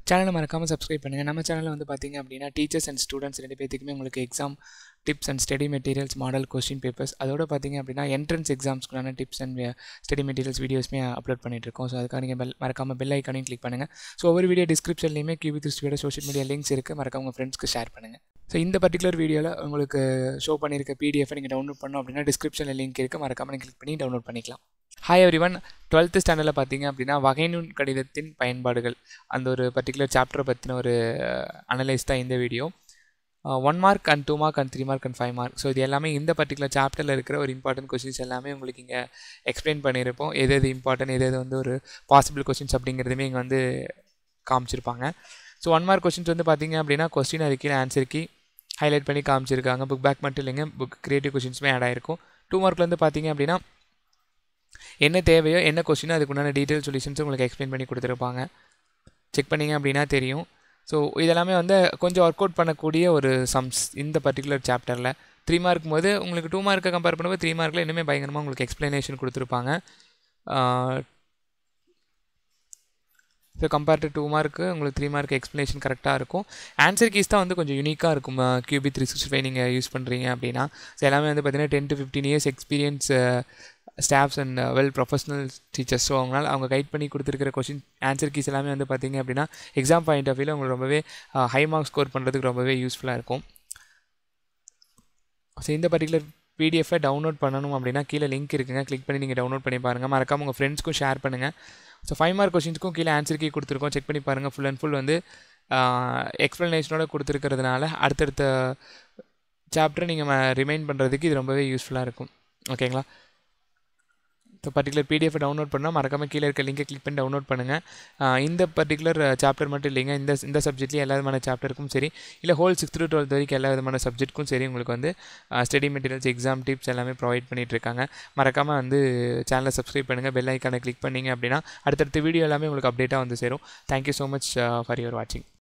சேனலை மறக்காமல் சப்ஸ்கிரைப் பண்ணுங்கள் நம்ம சேனலில் வந்து பார்த்தீங்க அப்படின்னா டீச்சர்ஸ் அண்ட் ஸ்டூடெண்ட்ஸ் ரெண்டு பேத்துக்குமே உங்களுக்கு exam tips and study materials model question papers அதோட பார்த்தீங்க அப்படின்னா என்ட்ரன்ஸ் எக்ஸாம்ஸ்க்குள்ளான டிப்ஸ் அண்ட் ஸ்டடி மெட்டீரியல்ஸ் வீடியோஸ்மே அப்லோட் பண்ணிட்டு இருக்கோம் ஸோ அதுக்காக நீங்கள் பெல் மறக்காமல் பெல் ஐக்கானையும் கிளிக் பண்ணுங்கள் ஸோ ஒவ்வொரு வீடியோ டிஸ்கிரிப்ஷன்லையுமே கியூபி திருஷ்டியோட சோஷியல் மீடியா லிங்க்ஸ் இருக்குது மறக்காம உங்கள் ஃப்ரெண்ட்ஸ்க்கு ஷேர் பண்ணுங்கள் ஸோ இந்த பர்டிகுலர் வீடியோவில் உங்களுக்கு ஷோ பண்ணியிருக்க பிடிஎஃப் நீங்கள் டவுன்லோட் பண்ணோம் அப்படின்னா டிஸ்கிரிப்ஷனில் லிங்க் இருக்குது மறக்காமல் நீங்கள் கிளிக் பண்ணி டவுன்லோட் பண்ணிக்கலாம் ஹாய் எவ்ரி ஒன் டுவெல்த்து ஸ்டாண்டர்டில் பார்த்தீங்க அப்படின்னா வகைநூன் கடிதத்தின் பயன்பாடுகள் அந்த ஒரு பர்டிகுலர் சாப்டரை பற்றின ஒரு அனலைஸ் தான் இந்த video one mark and two mark and three mark and five mark so இது எல்லாமே இந்த பர்டிகுலர் சாப்டரில் இருக்கிற ஒரு இம்பார்ட்டன்ட் கொஸ்டின்ஸ் எல்லாமே உங்களுக்கு இங்கே எக்ஸ்பிளைன் பண்ணியிருப்போம் எது எது இம்பார்ட்டன்ட் எது எது வந்து ஒரு பாசிபிள் கொஸ்டின்ஸ் அப்படிங்கிறதுமே இங்கே வந்து காமிச்சிருப்பாங்க ஸோ ஒன் மார்க் கொஸ்டின்ஸ் வந்து பார்த்தீங்க அப்படின்னா கொஸ்டின் அறிக்கையில் ஆன்சர் கீ ஹைலைட் பண்ணி காமிச்சிருக்காங்க புக் பேக் மட்டும் இல்லைங்க புக் கிரியேட்டிவ் கொஸ்டின்ஸுமே ஆட் ஆயிருக்கும் டூ மார்க்கில் வந்து பார்த்தீங்க அப்படின்னா என்ன தேவையோ என்ன கொஸ்டினோ அதுக்குண்டான டீட்டெயில் சொல்யூஷன்ஸ் உங்களுக்கு எக்ஸ்பிளைன் பண்ணி கொடுத்துருப்பாங்க செக் பண்ணிங்க அப்படின்னா தெரியும் ஸோ இதெல்லாமே வந்து கொஞ்சம் ஒர்க் அவுட் பண்ணக்கூடிய ஒரு சம்ஸ் இந்த பர்டிகுலர் சாப்டரில் த்ரீ மார்க் போது உங்களுக்கு டூ மார்க்கை கம்பேர் பண்ணும்போது த்ரீ மார்க்கில் இன்னுமே பயங்கரமாக உங்களுக்கு எக்ஸ்ப்ளனேஷன் கொடுத்துருப்பாங்க so compare to two mark உங்களுக்கு த்ரீ மார்க் எக்ஸ்ப்ளனேஷன் கரெக்டாக இருக்கும் ஆன்சர் கீஸ் தான் வந்து கொஞ்சம் யூனிக்காக இருக்கும் கியூபி த்ரீ சிக்ஸ்டி ஃபைவ் நீங்கள் யூஸ் பண்ணுறீங்க அப்படின்னா ஸோ எல்லாமே வந்து பார்த்தீங்கன்னா ten to fifteen years experience staffs and well professional teachers so அவங்களால அவங்க கைட் பண்ணி கொடுத்துருக்கிற கொஷின் ஆன்சர் கீஸ் எல்லாமே வந்து பார்த்தீங்க அப்படின்னா எக்ஸாம் பாயிண்ட் ஆஃப் வியூவில் உங்களுக்கு ரொம்பவே ஹை மார்க்ஸ் ஸ்கோர் பண்ணுறதுக்கு ரொம்பவே யூஸ்ஃபுல்லாக இருக்கும் ஸோ இந்த பர்டிகுலர் பிடிஎஃபை டவுன்லோட் பண்ணணும் அப்படின்னா கீழே லிங்க் இருக்குங்க கிளிக் பண்ணி நீங்கள் டவுன்லோட் பண்ணி பாருங்கள் மறக்காம உங்கள் ஃப்ரெண்ட்ஸ்க்கும் ஷேர் பண்ணுங்கள் ஸோ ஃபைவ் மார்க் கொஷின்ஸ்க்கும் கீழே ஆன்சர் கீ கொடுத்துருக்கோம் செக் பண்ணி பாருங்கள் ஃபுல் அண்ட் ஃபுல் வந்து எக்ஸ்ப்ளனேஷனோட கொடுத்துருக்கிறதுனால அடுத்தடுத்த சாப்டரை நீங்கள் ரிமைண்ட் பண்ணுறதுக்கு இது ரொம்பவே யூஸ்ஃபுல்லாக இருக்கும் ஓகேங்களா ஸோ பர்டிகுலர் பிடிஎஃப் டவுன்லோட் பண்ணால் மறக்காமல் கீழே இருக்க லிங்கை கிளிக் பண்ணி டவுன்லோட் பண்ணுங்கள் இந்த பர்டிகுலர் சாப்டர் மட்டும் இல்லைங்க இந்த இந்த சப்ஜெக்ட்லேயும் எல்லா விதமான சாப்டருக்கும் சரி இல்லை ஹோல் சிக்ஸ்த் டு டுவெல்த் வரைக்கும் எல்லா விதமான சப்ஜெக்ட்டுக்கும் சரி உங்களுக்கு வந்து ஸ்டடி மெட்டீரியல்ஸ் எக்ஸாம் டிப்ஸ் எல்லாமே ப்ரொவைட் பண்ணிகிட்டு இருக்காங்க மறக்காமல் வந்து சேனலை சப்ஸ்கிரைப் பண்ணுங்கள் பெல் ஐக்கானை கிளிக் பண்ணிங்க அப்படின்னா அடுத்தடுத்த வீடியோ எல்லாமே உங்களுக்கு அப்டேட்டாக வந்து சேரும் thank you so much for your வாட்சிங்